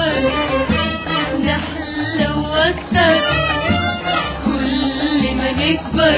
أوان نحلى وأكتر كل ما نكبر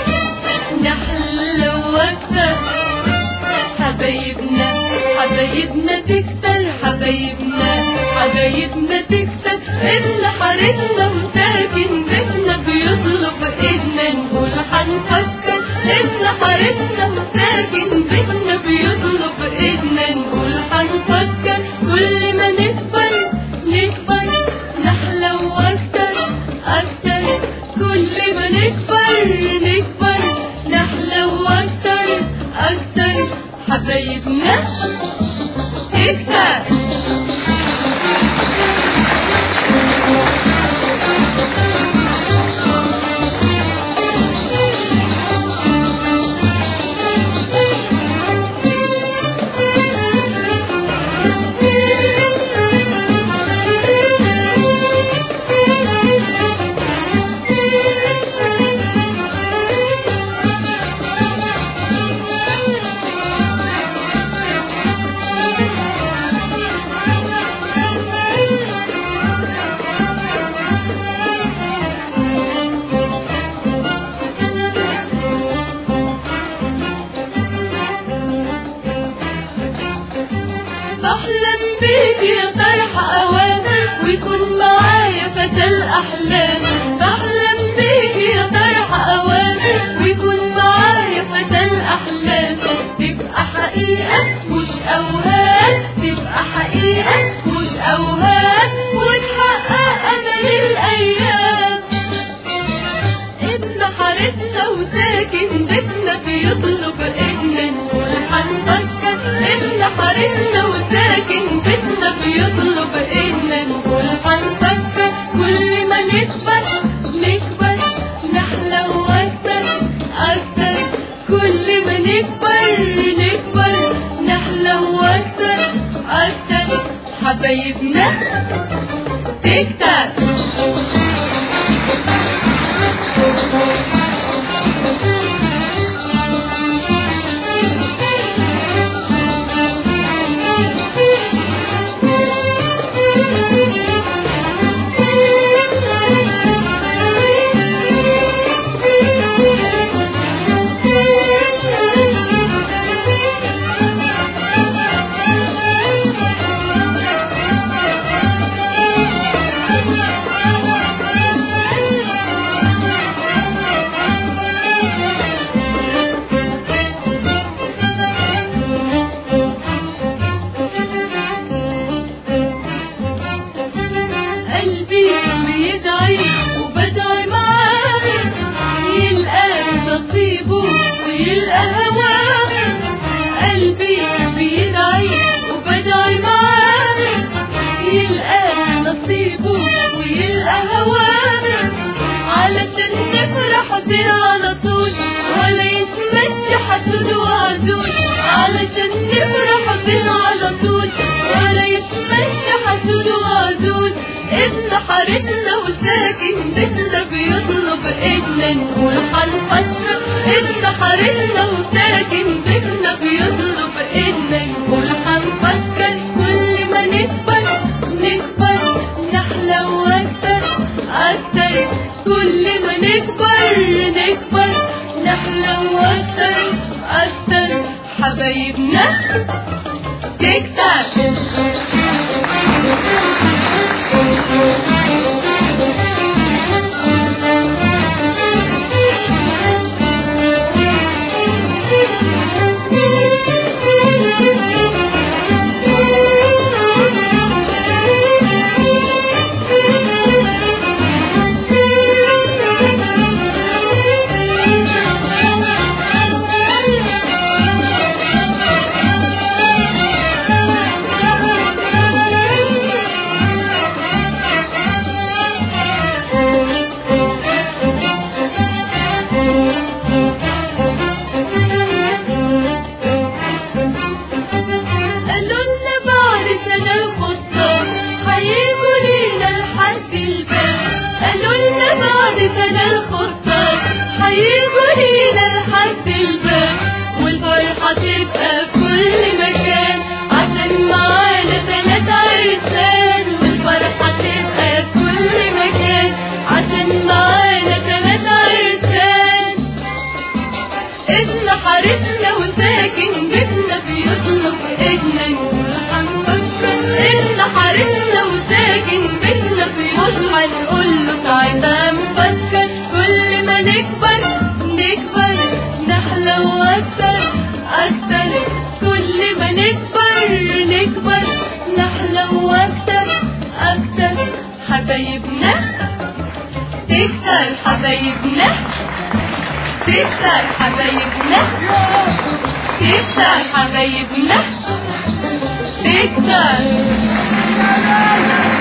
نحلى وأكتر حبايبنا حبايبنا تكتر حبايبنا حبايبنا تكتر ابن حارتنا وساكن بيتنا بيطلب ايدنا نقول هنفكر ابن حارتنا وساكن بيتنا بيطلب ايدنا نقول هنفكر كل ما نكبر نكبر نحلى واكتر اكتر كل ما نكبر نكبر نحلى واكتر اكتر حبايبنا تكتر بحلم بيك يا فرح اوان ويكون معايا فتى الاحلام بحلم بيك يا فرح اوان ويكون معايا فتى الاحلام تبقى حقيقه مش اوهام تبقى حقيقه مش اوهام وتحقق امل الايام ابن حارتنا وساكن بيتنا بيطلب ايدنا نقول هنفكر ابن حارتنا وساكن بيتنا بيطلب ايدنا نقول هنفكر كل ما نكبر نكبر نحلى واكتر اكتر كل ما نكبر نكبر نحلى واكتر اكتر حبايبنا تكتر قلبي بيدعي وبدعي معاه يلقى نصيبه ويلقى هواه قلبي بيدعي وبدعي معاه يلقى نصيبه ويلقى هواه علشان نفرح بيه على طول ولا يشمت حسود وعدول علشان نفرح بيه على طول ولا يشمت حسود وعدول ابن حارتنا وساكن بيتنا بيطلب ايدنا نقول هنفكر ابن حارتنا وساكن بيتنا بيطلب ايدنا نقول هنفكر كل ما نكبر نكبر نحلى واكتر اكتر كل ما نكبر نكبر نحلى واكتر اكتر حبايبنا تكتر قالوا لنا بعد سنة الخطاب هيجوا لينا لحد الباب قالوا لنا بعد سنة الخطاب هيجوا لينا لحد الباب والفرحة تبقى في كل مكان عشان معانا ثلاث عرسان نكبر نحلو أكتر أكتر كل ما نكبر نكبر نحلو أكتر أكتر حبايبنا تكتر حبايبنا تكتر حبايبنا تكتر حبايبنا تكتر